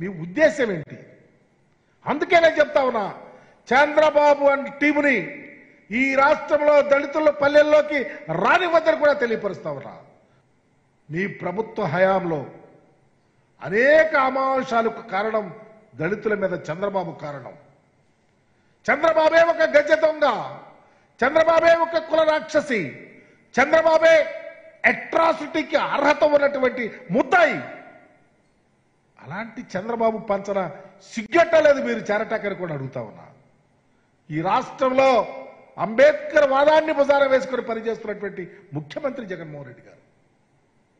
మీ ఉద్దేశం ఏంటి అందుకే నేను చెప్తా ఉన్నా చంద్రబాబు అండ్ టీముని ఈ రాష్ట్రంలో దళితుల పల్లెల్లోకి రానివద్దని కూడా తెలియపరుస్తా ఉన్నా మీ ప్రభుత్వ హయాంలో అనేక అమాంశాలకు కారణం దళితుల మీద చంద్రబాబు కారణం చంద్రబాబే ఒక గజ దొంగ చంద్రబాబే ఒక కుల రాక్షసి చంద్రబాబే అట్రాసిటీకి అర్హత ఉన్నటువంటి ముద్దాయి అలాంటి చంద్రబాబు పంచన సిగ్గట్టలేదు మీరు చేరటాకని కూడా అడుగుతా ఉన్నా ఈ రాష్ట్రంలో అంబేద్కర్ వాదాన్ని బుజార వేసుకొని పనిచేస్తున్నటువంటి ముఖ్యమంత్రి జగన్మోహన్ రెడ్డి గారు